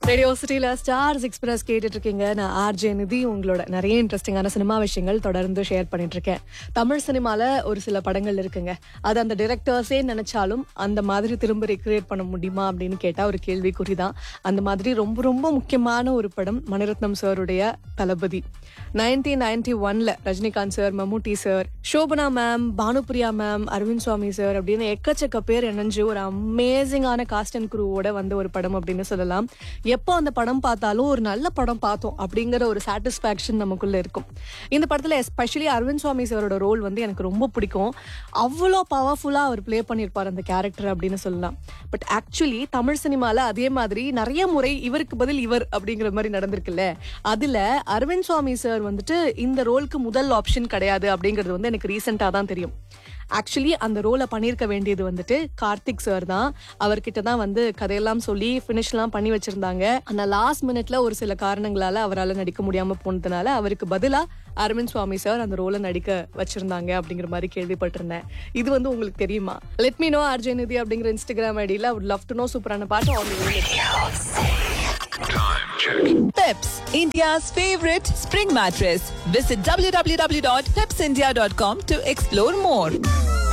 Radio சிட்டியில் stars express கேட்டுட்டு இருக்கீங்க நான் ஆர்ஜே நிதி உங்களோட நிறைய இன்ட்ரெஸ்டிங்கான சினிமா விஷயங்கள் தொடர்ந்து ஷேர் பண்ணிட்டு இருக்கேன் தமிழ் சினிமால ஒரு சில படங்கள் இருக்குங்க அது அந்த டிரெக்டர்ஸே நினைச்சாலும் அந்த மாதிரி திரும்ப ரெக்ரியேட் பண்ண முடியுமா அப்படின்னு கேட்டா ஒரு கேள்விக்குறி தான் அந்த மாதிரி ரொம்ப ரொம்ப முக்கியமான ஒரு படம் மணிரத்னம் சாருடைய தளபதி நைன்டீன் நைன்டி ஒன்ல Rajinikanth sir Mammootty sir Shobana ma'am Bhanupriya ma'am Aravind Swamy sir அப்படின்னு எக்கச்சக்க பேர் இணைஞ்சு ஒரு அமேசிங்கான காஸ்ட் அண்ட் குரூவோட வந்த ஒரு படம் அப்படின்னு சொல்லலாம் எப்போ அந்த படம் பார்த்தாலும் ஒரு நல்ல படம் பார்த்தோம் அப்படிங்கிற ஒரு சாட்டிஸ்ஃபேக்ஷன் நமக்குள்ள இருக்கும் இந்த படத்துல எஸ்பெஷலி அரவிந்த் சுவாமி சாரோட ரோல் வந்து எனக்கு ரொம்ப பிடிக்கும் அவ்வளோ பவர்ஃபுல்லா அவர் ப்ளே பண்ணியிருப்பார் அந்த கேரக்டர் அப்படின்னு சொல்லலாம் பட் ஆக்சுவலி தமிழ் சினிமால அதே மாதிரி நிறைய முறை இவருக்கு பதில் இவர் அப்படிங்கிற மாதிரி நடந்திருக்குல்ல அதுல அரவிந்த் சுவாமி சார் வந்துட்டு இந்த ரோலுக்கு முதல் ஆப்ஷன் கிடையாது அப்படிங்கிறது வந்து எனக்கு ரீசெண்டா தான் தெரியும் ஆக்சுவலி அந்த ரோலை பண்ணியிருக்க வேண்டியது வந்துட்டு கார்த்திக் சார் தான் அவர்கிட்ட தான் வந்து கதையெல்லாம் சொல்லி ஃபினிஷ்லாம் பண்ணி வச்சிருந்தாங்க ஆனா லாஸ்ட் மினிட்ல ஒரு சில காரணங்களால அவரால் நடிக்க முடியாம போனதுனால அவருக்கு பதிலா அரவிந்த் சுவாமி சார் அந்த ரோலை நடிக்க வச்சிருந்தாங்க அப்படிங்கிற மாதிரி கேள்விப்பட்டிருந்தேன் இது வந்து உங்களுக்கு தெரியுமா லெட் மீ நோ அர்ஜய் நிதி அப்படிங்கிற இன்ஸ்டாகிராம் ஐடியில would love to know சூப்பரான பாட்டு on Peps, India's favorite spring mattress. Visit www.pepsindia.com to explore more.